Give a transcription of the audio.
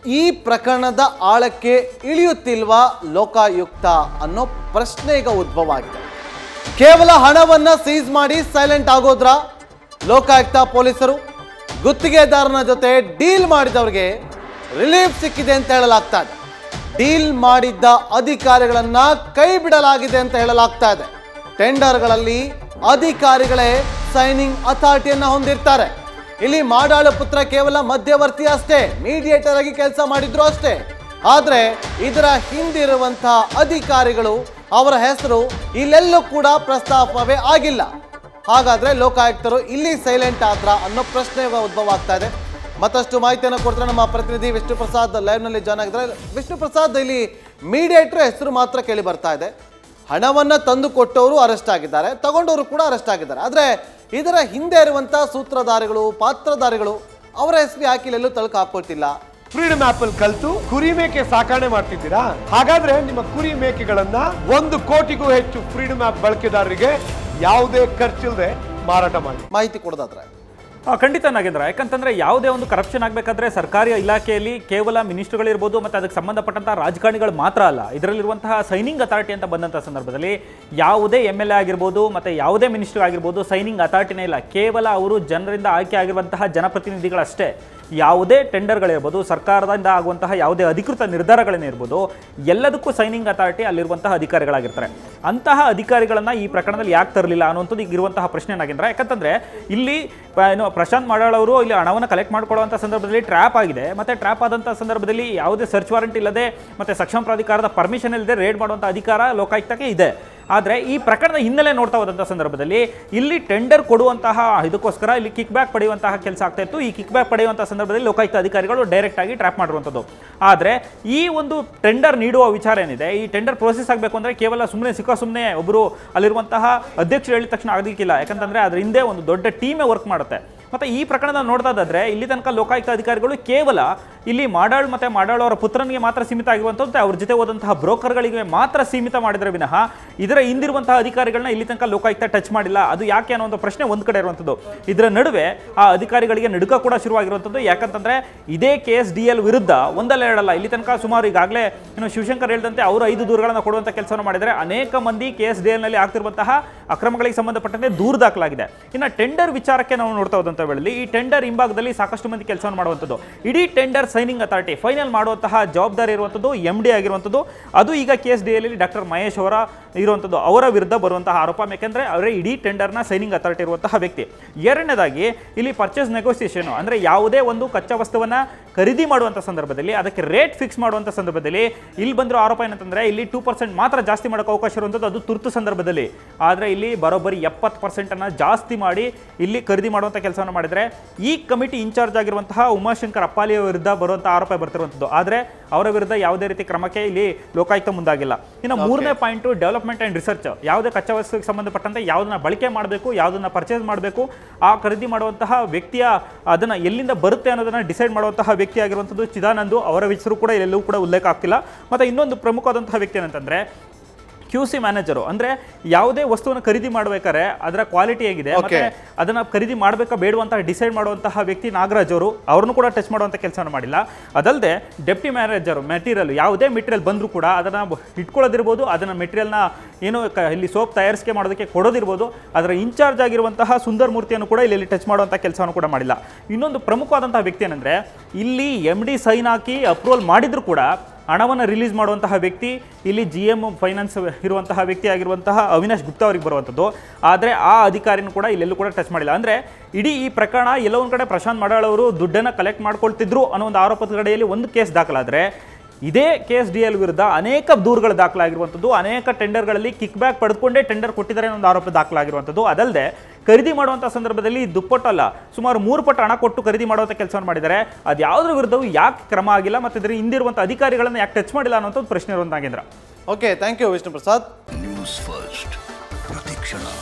ಈ ಪ್ರಕರಣದ ಆಳಕ್ಕೆ ಇಳಿಯುತ್ತಿಲ್ವಾ ಲೋಕಾಯುಕ್ತ ಅನ್ನೋ ಪ್ರಶ್ನೆ ಈಗ ಉದ್ಭವ ಆಗಿದೆ ಕೇವಲ ಹಣವನ್ನ ಸೀಸ್ ಮಾಡಿ ಸೈಲೆಂಟ್ ಆಗೋದ್ರ ಲೋಕಾಯುಕ್ತ ಪೊಲೀಸರು ಗುತ್ತಿಗೆದಾರನ ಜೊತೆ ಡೀಲ್ ಮಾಡಿದವರಿಗೆ ರಿಲೀಫ್ ಸಿಕ್ಕಿದೆ ಅಂತ ಹೇಳಲಾಗ್ತಾ ಇದೆ ಡೀಲ್ ಮಾಡಿದ್ದ ಅಧಿಕಾರಿಗಳನ್ನ ಕೈ ಬಿಡಲಾಗಿದೆ ಅಂತ ಹೇಳಲಾಗ್ತಾ ಇದೆ ಟೆಂಡರ್ಗಳಲ್ಲಿ ಅಧಿಕಾರಿಗಳೇ ಸೈನಿಂಗ್ ಅಥಾರಿಟಿಯನ್ನ ಹೊಂದಿರ್ತಾರೆ ಇಲ್ಲಿ ಮಾಡಾಳು ಪುತ್ರ ಕೇವಲ ಮಧ್ಯವರ್ತಿ ಅಷ್ಟೇ ಮೀಡಿಯೇಟರ್ ಆಗಿ ಕೆಲಸ ಮಾಡಿದ್ರು ಅಷ್ಟೇ ಆದ್ರೆ ಇದರ ಹಿಂದಿರುವಂತಹ ಅಧಿಕಾರಿಗಳು ಅವರ ಹೆಸರು ಇಲ್ಲೆಲ್ಲೂ ಕೂಡ ಪ್ರಸ್ತಾಪವೇ ಆಗಿಲ್ಲ ಹಾಗಾದ್ರೆ ಲೋಕಾಯುಕ್ತರು ಇಲ್ಲಿ ಸೈಲೆಂಟ್ ಆದ್ರ ಅನ್ನೋ ಪ್ರಶ್ನೆ ಇವಾಗ ಉದ್ಭವ ಆಗ್ತಾ ಇದೆ ಮತ್ತಷ್ಟು ಮಾಹಿತಿಯನ್ನು ಕೊಡ್ತಾರೆ ನಮ್ಮ ಪ್ರತಿನಿಧಿ ವಿಷ್ಣು ಪ್ರಸಾದ್ ಲೈವ್ ನಲ್ಲಿ ಜಾಯ್ನ್ ಆಗಿದ್ದಾರೆ ವಿಷ್ಣು ಪ್ರಸಾದ್ ಇಲ್ಲಿ ಮೀಡಿಯೇಟರ್ ಹೆಸರು ಮಾತ್ರ ಕೇಳಿ ಬರ್ತಾ ಇದೆ ಹಣವನ್ನ ತಂದು ಕೊಟ್ಟವರು ಅರೆಸ್ಟ್ ಆಗಿದ್ದಾರೆ ತಗೊಂಡವರು ಕೂಡ ಅರೆಸ್ಟ್ ಆಗಿದ್ದಾರೆ ಆದ್ರೆ ಇದರ ಹಿಂದೆ ಇರುವಂತಹ ಸೂತ್ರಧಾರಿಗಳು ಪಾತ್ರಧಾರಿಗಳು ಅವರ ಹೆಸರು ಯಾಕೆ ಇಲ್ಲೆಲ್ಲೂ ತಳಕು ಹಾಕೊಳ್ತಿಲ್ಲ ಫ್ರೀಡಮ್ ಆಪ್ ಅಲ್ಲಿ ಕಲ್ತು ಕುರಿ ಮೇಕೆ ಸಾಕಣೆ ಮಾಡ್ತಿದ್ದೀರಾ ಹಾಗಾದ್ರೆ ನಿಮ್ಮ ಕುರಿ ಮೇಕೆಗಳನ್ನ ಒಂದು ಕೋಟಿಗೂ ಹೆಚ್ಚು ಫ್ರೀಡಮ್ ಆಪ್ ಬಳಕೆದಾರರಿಗೆ ಯಾವುದೇ ಖರ್ಚಿಲ್ಲದೆ ಮಾರಾಟ ಮಾಡಿ ಮಾಹಿತಿ ಕೊಡೋದಾದ್ರೆ ಆ, ಖಂಡಿತ ನಾಗೇಂದ್ರ ಯಾಕಂತಂದ್ರೆ ಯಾವುದೇ ಒಂದು ಕರಪ್ಷನ್ ಆಗಬೇಕಾದ್ರೆ ಸರ್ಕಾರಿ ಇಲಾಖೆಯಲ್ಲಿ ಕೇವಲ ಮಿನಿಸ್ಟರ್ಗಳಿರ್ಬೋದು ಮತ್ತು ಅದಕ್ಕೆ ಸಂಬಂಧಪಟ್ಟಂತಹ ರಾಜಕಾರಣಿಗಳು ಮಾತ್ರ ಅಲ್ಲ ಇದರಲ್ಲಿರುವಂತಹ ಸೈನಿಂಗ್ ಅಥಾರಿಟಿ ಅಂತ ಬಂದಂಥ ಸಂದರ್ಭದಲ್ಲಿ ಯಾವುದೇ ಎಮ್ ಎಲ್ ಎ ಆಗಿರ್ಬೋದು ಮತ್ತು ಯಾವುದೇ ಮಿನಿಸ್ಟರ್ ಆಗಿರ್ಬೋದು ಸೈನಿಂಗ್ ಅಥಾರಿಟಿನೇ ಇಲ್ಲ ಕೇವಲ ಅವರು ಜನರಿಂದ ಆಯ್ಕೆ ಆಗಿರುವಂತಹ ಜನಪ್ರತಿನಿಧಿಗಳಷ್ಟೇ ಯಾವುದೇ ಟೆಂಡರ್ಗಳಿರ್ಬೋದು ಸರ್ಕಾರದಿಂದ ಆಗುವಂತಹ ಯಾವುದೇ ಅಧಿಕೃತ ನಿರ್ಧಾರಗಳೇನೇ ಇರ್ಬೋದು ಎಲ್ಲದಕ್ಕೂ ಸೈನಿಂಗ್ ಅಥಾರಿಟಿ ಅಲ್ಲಿರುವಂತಹ ಅಧಿಕಾರಿಗಳಾಗಿರ್ತಾರೆ ಅಂತಹ ಅಧಿಕಾರಿಗಳನ್ನ ಈ ಪ್ರಕರಣದಲ್ಲಿ ಯಾಕೆ ತರಲಿಲ್ಲ ಅನ್ನುವಂಥದ್ದು ಈಗ ಇರುವಂತಹ ಪ್ರಶ್ನೆ ನಾಗೇಂದ್ರ ಯಾಕಂತಂದ್ರೆ ಇಲ್ಲಿ ಪ- ಏನು ಪ್ರಶಾಂತ್ ಮಾಡಾಳ್ ಅವರು ಇಲ್ಲಿ ಹಣವನ್ನು ಕಲೆಕ್ಟ್ ಮಾಡ್ಕೊಳ್ಳುವಂಥ ಸಂದರ್ಭದಲ್ಲಿ ಟ್ರ್ಯಾಪ್ ಆಗಿದೆ ಮತ್ತೆ ಟ್ರ್ಯಾಪ್ ಆದಂಥ ಸಂದರ್ಭದಲ್ಲಿ ಯಾವುದೇ ಸರ್ಚ್ ವಾರೆಂಟ್ ಇಲ್ಲದೆ ಮತ್ತೆ ಸಕ್ಷಮ ಪ್ರಾಧಿಕಾರದ ಪರ್ಮಿಷನ್ ಇಲ್ಲದೆ ರೇಡ್ ಮಾಡುವಂಥ ಅಧಿಕಾರ ಲೋಕಾಯುಕ್ತಕ್ಕೆ ಇದೆ ಆದರೆ ಈ ಪ್ರಕರಣದ ಹಿನ್ನೆಲೆ ನೋಡ್ತಾ ಹೋದಂಥ ಸಂದರ್ಭದಲ್ಲಿ ಇಲ್ಲಿ ಟೆಂಡರ್ ಕೊಡುವಂತಹ ಇದಕ್ಕೋಸ್ಕರ ಇಲ್ಲಿ ಕಿಕ್ ಬ್ಯಾಕ್ ಪಡೆಯುವಂತಹ ಕೆಲಸ ಆಗ್ತಾ ಇತ್ತು ಈ ಕಿಕ್ ಬ್ಯಾಕ್ ಪಡೆಯುವಂತಹ ಸಂದರ್ಭದಲ್ಲಿ ಲೋಕಾಯುಕ್ತ ಅಧಿಕಾರಿಗಳು ಡೈರೆಕ್ಟ್ ಆಗಿ ಟ್ರ್ಯಾಪ್ ಮಾಡಿರುವಂಥದ್ದು ಆದರೆ ಈ ಒಂದು ಟೆಂಡರ್ ನೀಡುವ ವಿಚಾರ ಏನಿದೆ ಈ ಟೆಂಡರ್ ಪ್ರೋಸೆಸ್ ಆಗಬೇಕು ಅಂದರೆ ಕೇವಲ ಸುಮ್ಮನೆ ಸಿಕ್ಕ ಸುಮ್ಮನೆ ಒಬ್ಬರು ಅಲ್ಲಿರುವಂತಹ ಅಧ್ಯಕ್ಷರು ಹೇಳಿದ ತಕ್ಷಣ ಆಗಲಿಕ್ಕಿಲ್ಲ ಯಾಕಂತಂದ್ರೆ ಅದ್ರ ಹಿಂದೆ ಒಂದು ದೊಡ್ಡ ಟೀಮೇ ವರ್ಕ್ ಮಾಡುತ್ತೆ ಮತ್ತೆ ಈ ಪ್ರಕರಣ ನೋಡ್ದಾದ್ರೆ ಇಲ್ಲಿ ತನಕ ಲೋಕಾಯುಕ್ತ ಅಧಿಕಾರಿಗಳು ಕೇವಲ ಇಲ್ಲಿ ಮಾಡಾಳ್ ಮತ್ತೆ ಮಾಡಾಳ್ ಅವರ ಪುತ್ರನಿಗೆ ಮಾತ್ರ ಸೀಮಿತ ಆಗಿರುವಂಥದ್ದು ಅವ್ರ ಜೊತೆ ಹೋದಂತಹ ಬ್ರೋಕರ್ಗಳಿಗೆ ಮಾತ್ರ ಸೀಮಿತ ಮಾಡಿದ್ರೆ ವಿನಃ ಇದರ ಹಿಂದಿರುವಂತಹ ಅಧಿಕಾರಿಗಳನ್ನ ಇಲ್ಲಿ ತನಕ ಲೋಕಾಯುಕ್ತ ಟಚ್ ಮಾಡಿಲ್ಲ ಅದು ಯಾಕೆ ಅನ್ನೋ ಒಂದು ಪ್ರಶ್ನೆ ಒಂದ್ ಕಡೆ ಇರುವಂಥದ್ದು ಇದರ ನಡುವೆ ಆ ಅಧಿಕಾರಿಗಳಿಗೆ ನಡುಕ ಕೂಡ ಶುರುವಾಗಿರುವಂಥದ್ದು ಯಾಕಂತಂದ್ರೆ ಇದೇ ಕೆ ಎಸ್ ಡಿ ಎಲ್ ವಿರುದ್ಧ ಒಂದಲ್ಲ ಎರಡಲ್ಲ ಇಲ್ಲಿ ತನಕ ಸುಮಾರು ಈಗಾಗಲೇ ಏನು ಶಿವಶಂಕರ್ ಹೇಳಿದಂತೆ ಅವರು ಐದು ದೂರುಗಳನ್ನು ಕೊಡುವಂಥ ಕೆಲಸವನ್ನು ಮಾಡಿದರೆ ಅನೇಕ ಮಂದಿ ಕೆ ಎಸ್ ಡಿ ಎಲ್ನಲ್ಲಿ ಆಗ್ತಿರುವಂತಹ ಅಕ್ರಮಗಳಿಗೆ ಸಂಬಂಧಪಟ್ಟಂತೆ ದೂರು ದಾಖಲಾಗಿದೆ ಇನ್ನು ಟೆಂಡರ್ ವಿಚಾರಕ್ಕೆ ನಾವು ನೋಡ್ತಾ ಹೋದಂಥ ವೇಳೆಯಲ್ಲಿ ಈ ಟೆಂಡರ್ ಹಿಂಭಾಗದಲ್ಲಿ ಸಾಕಷ್ಟು ಮಂದಿ ಕೆಲಸವನ್ನು ಮಾಡುವಂಥದ್ದು ಇಡೀ ಟೆಂಡರ್ ಸೈನಿಂಗ್ ಅಥಾರಿಟಿ ಫೈನಲ್ ಮಾಡುವಂತಹ ಜವಾಬ್ದಾರಿ ಇರುವಂಥದ್ದು ಎಂ ಡಿ ಆಗಿರುವಂಥದ್ದು ಅದು ಈಗ K S D L doctor Mahesh ಅವರ ಇರುವಂಥದ್ದು ಅವರ ವಿರುದ್ಧ ಬರುವಂತಹ ಆರೋಪ ಯಾಕೆಂದ್ರೆ ಅವರೇ ಇಡೀ ಟೆಂಡರ್ನ ಸೈನಿಂಗ್ ಅಥಾರಿಟಿ ಇರುವಂತಹ ವ್ಯಕ್ತಿ ಎರಡನೇದಾಗಿ ಇಲ್ಲಿ ಪರ್ಚೇಸ್ ನೆಗೋಸಿಯೇಷನ್ ಅಂದ್ರೆ ಯಾವುದೇ ಒಂದು ಕಚ್ಚಾ ವಸ್ತುವನ್ನ ಖರೀದಿ ಮಾಡುವಂಥ ಸಂದರ್ಭದಲ್ಲಿ ಅದಕ್ಕೆ ರೇಟ್ ಫಿಕ್ಸ್ ಮಾಡುವಂಥ ಸಂದರ್ಭದಲ್ಲಿ ಇಲ್ಲಿ ಬಂದಿರೋ ಆರೋಪ ಏನಂತಂದ್ರೆ ಇಲ್ಲಿ ಟೂ ಪರ್ಸೆಂಟ್ ಮಾತ್ರ ಜಾಸ್ತಿ ಮಾಡೋಕೆ ಅವಕಾಶ ಇರುವಂಥದ್ದು ಅದು ತುರ್ತು ಸಂದರ್ಭದಲ್ಲಿ ಆದರೆ ಇಲ್ಲಿ ಬರೋಬ್ಬರಿ ಎಪ್ಪತ್ತು ಪರ್ಸೆಂಟನ್ನು ಜಾಸ್ತಿ ಮಾಡಿ ಇಲ್ಲಿ ಖರೀದಿ ಮಾಡುವಂಥ ಕೆಲಸವನ್ನು ಮಾಡಿದರೆ ಈ ಕಮಿಟಿ ಇನ್ಚಾರ್ಜ್ ಆಗಿರುವಂತಹ ಉಮಾಶಂಕರ್ ಅಪ್ಪಾಲಿ ವಿರುದ್ಧ ಬರುವಂಥ ಆರೋಪ ಬರ್ತಿರುವಂಥದ್ದು ಆದರೆ ಅವರ ವಿರುದ್ಧ ಯಾವುದೇ ರೀತಿ ಕ್ರಮಕ್ಕೆ ಇಲ್ಲಿ ಲೋಕಾಯುಕ್ತ ಮುಂದಾಗಿಲ್ಲ ಇನ್ನು ಮೂರನೇ ಪಾಯಿಂಟು ಡೆವಲಪ್ಮೆಂಟ್ ಆ್ಯಂಡ್ ರಿಸರ್ಚ್ ಯಾವುದೇ ಕಚ್ಚಾ ವಸ್ತುವಿಗೆ ಸಂಬಂಧಪಟ್ಟಂತೆ ಯಾವುದನ್ನ ಬಳಕೆ ಮಾಡಬೇಕು ಯಾವುದನ್ನ ಪರ್ಚೇಸ್ ಮಾಡಬೇಕು ಆ ಖರೀದಿ ಮಾಡುವಂತಹ ವ್ಯಕ್ತಿಯ ಅದನ್ನು ಎಲ್ಲಿಂದ ಬರುತ್ತೆ ಅನ್ನೋದನ್ನ ಡಿಸೈಡ್ ಮಾಡುವಂತಹ ವ್ಯಕ್ತಿ ಆಗಿರುವಂಥದ್ದು ಚಿದಾನಂದು ಅವರ ಹೆಸರು ಕೂಡ ಎಲ್ಲೂ ಕೂಡ ಉಲ್ಲೇಖ ಆಗ್ತಿಲ್ಲ ಮತ್ತು ಇನ್ನೊಂದು ಪ್ರಮುಖವಾದಂತಹ ವ್ಯಕ್ತಿ ಏನಂತಂದ್ರೆ ಕ್ಯೂ ಸಿ ಮ್ಯಾನೇಜರು ಅಂದ್ರೆ ಯಾವುದೇ ವಸ್ತುವನ್ನು ಖರೀದಿ ಮಾಡಬೇಕಾದ್ರೆ ಅದರ ಕ್ವಾಲಿಟಿ ಹೇಗಿದೆ ಮತ್ತೆ ಅದನ್ನ ಖರೀದಿ ಮಾಡಬೇಕಾ ಬೇಡುವಂತಹ ಡಿಸೈಡ್ ಮಾಡುವಂತಹ ವ್ಯಕ್ತಿ ನಾಗರಾಜ್ ಅವರು ಅವ್ರನ್ನು ಕೂಡ ಟಚ್ ಮಾಡುವಂಥ ಕೆಲಸವನ್ನು ಮಾಡಿಲ್ಲ ಅದಲ್ಲದೆ ಡೆಪ್ಟಿ ಮ್ಯಾನೇಜರ್ ಮೆಟೀರಿಯಲ್ ಯಾವುದೇ ಮೆಟೀರಿಯಲ್ ಬಂದರೂ ಕೂಡ ಅದನ್ನ ಬ- ಇಟ್ಕೊಳ್ಳೋದಿರ್ಬೋದು ಅದನ್ನ ಮೆಟೀರಿಯಲ್ನ ಏನು ಕ- ಇಲ್ಲಿ ಸೋಪ್ ತಯಾರಿಸಿಕೆ ಮಾಡೋದಕ್ಕೆ ಕೊಡೋದಿರ್ಬೋದು ಅದರ ಇನ್ಚಾರ್ಜ್ ಆಗಿರುವಂತಹ ಸುಂದರ್ ಮೂರ್ತಿಯನ್ನು ಕೂಡ ಇಲ್ಲಿ ಟಚ್ ಮಾಡುವಂಥ ಕೆಲಸವನ್ನು ಕೂಡ ಮಾಡಿಲ್ಲ ಇನ್ನೊಂದು ಪ್ರಮುಖವಾದಂತಹ ವ್ಯಕ್ತಿ ಏನಂದ್ರೆ ಇಲ್ಲಿ ಎಮ್ ಡಿ ಸೈನ್ ಹಾಕಿ ಅಪ್ರೂವಲ್ ಮಾಡಿದ್ರು ಕೂಡ ಹಣವನ್ನು ರಿಲೀಸ್ ಮಾಡುವಂತಹ ವ್ಯಕ್ತಿ ಇಲ್ಲಿ ಜಿ ಎಮ್ ಫೈನಾನ್ಸ್ ಇರುವಂತಹ ವ್ಯಕ್ತಿ ಆಗಿರುವಂತಹ ಅವಿನಾಶ್ ಗುಪ್ತಾ ಅವರಿಗೆ ಬರುವಂಥದ್ದು ಆದರೆ ಆ ಅಧಿಕಾರಿನೂ ಕೂಡ ಇಲ್ಲೆಲ್ಲೂ ಕೂಡ ಟಚ್ ಮಾಡಿಲ್ಲ ಅಂದರೆ ಇಡೀ ಈ ಪ್ರಕರಣ ಎಲ್ಲೋ ಒಂದು ಕಡೆ ಪ್ರಶಾಂತ್ ಮಡಾಳ್ ಅವರು ದುಡ್ಡನ್ನು ಕಲೆಕ್ಟ್ ಮಾಡ್ಕೊಳ್ತಿದ್ರು ಅನ್ನೋ ಒಂದು ಆರೋಪದ ಕಡೆಯಲ್ಲಿ ಒಂದು ಕೇಸ್ ದಾಖಲಾದರೆ ಇದೇ ಕೆ ಎಸ್ ಡಿ ಎಲ್ ವಿರುದ್ಧ ಅನೇಕ ದೂರುಗಳು ದಾಖಲಾಗಿರುವಂಥದ್ದು ಅನೇಕ ಟೆಂಡರ್ಗಳಲ್ಲಿ ಕಿಕ್ ಬ್ಯಾಕ್ ಪಡೆದುಕೊಂಡೇ ಟೆಂಡರ್ ಕೊಟ್ಟಿದ್ದಾರೆ ಅನ್ನೋ ಒಂದು ಆರೋಪ ದಾಖಲಾಗಿರುವಂಥದ್ದು ಅದಲ್ಲದೆ ಖರೀದಿ ಮಾಡುವಂಥ ಸಂದರ್ಭದಲ್ಲಿ ದುಪ್ಪಟ್ಟಲ್ಲ ಸುಮಾರು ಮೂರು ಪಟ್ಟು ಹಣ ಕೊಟ್ಟು ಖರೀದಿ ಮಾಡುವಂಥ ಕೆಲಸವನ್ನು ಮಾಡಿದ್ದಾರೆ ಅದು ಯಾವುದ್ರ ವಿರುದ್ಧವೂ ಯಾಕೆ ಕ್ರಮ ಆಗಿಲ್ಲ ಮತ್ತು ಇದರ ಹಿಂದಿರುವಂಥ ಅಧಿಕಾರಿಗಳನ್ನು ಯಾಕೆ ಟಚ್ ಮಾಡಿಲ್ಲ ಅನ್ನೋಂಥದ್ದು ಪ್ರಶ್ನೆ ಇರುವಂತ Nagendra okay thank you Vishnu Prasad news first ಪ್ರತಿಕ್ಷಣ